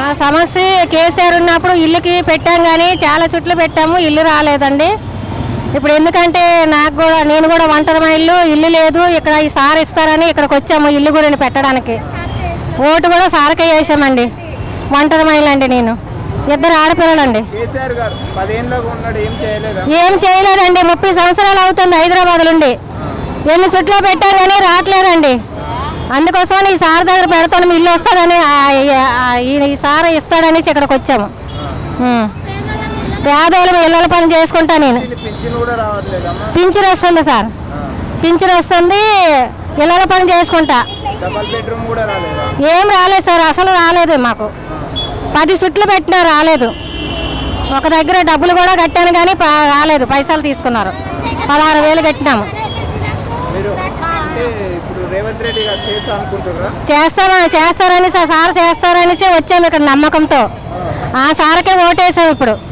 మా సమస్య కేసీఆర్ ఉన్నప్పుడు ఇల్లుకి పెట్టాం కానీ చాలా చుట్లు పెట్టాము ఇల్లు రాలేదండి ఇప్పుడు ఎందుకంటే నాకు కూడా నేను కూడా ఒంటరి ఇల్లు ఇల్లు లేదు ఇక్కడ ఈ సార్ ఇస్తారని ఇక్కడికి వచ్చాము ఇల్లు గురిని పెట్టడానికి ఓటు కూడా సార్కే వేసామండి ఒంటరి మహిళ అండి నేను ఇద్దరు ఆడపిల్లలండి కేసీఆర్ గారు పదేళ్ళగా ఉన్నాడు ఏం చేయలేదా ఏం చేయలేదండి ముప్పై సంవత్సరాలు అవుతుంది హైదరాబాద్ నుండి ఎన్ని చుట్లో పెట్టాం కానీ రావట్లేదండి అందుకోసం ఈ సార్ దగ్గర పెడతాను మీ ఇల్లు వస్తుందని ఆ- ఈ- ఆ- ఈ ఈ సార్ ఇస్తాడనేసి ఇక్కడికి వచ్చాము ఉం. పేదోళ్ళం ఇళ్ళ పని చేసుకుంటా నేను దీని పింఛన్ కూడా రావట్లేదమ్మా పింఛన్ వస్తుంది సార్ పింఛన్ వస్తుంది ఇళ్ళ పని చేసుకుంటా డబల్ బెడ్రూమ్ కూడా రాలేదా ఏం రాలేదు సార్ అసలు రాలేదు మాకు పది చుట్లు పెట్టినా రాలేదు ఒక దగ్గర డబ్బులు కూడా కట్టాను కానీ ప- రాలేదు పైసలు తీసుకున్నారు పదహారు వేలు కట్టినాము మీరు అంటే ఇప్పుడు రేవంత్ రెడ్డి గారు చేస్తా అనుకుంటున్నారా చేస్తామా చేస్తారని సార్ చేస్తారనేసి వచ్చాము ఇక్కడ నమ్మకంతో ఆ సార్కే ఓటేసాం ఇప్పుడు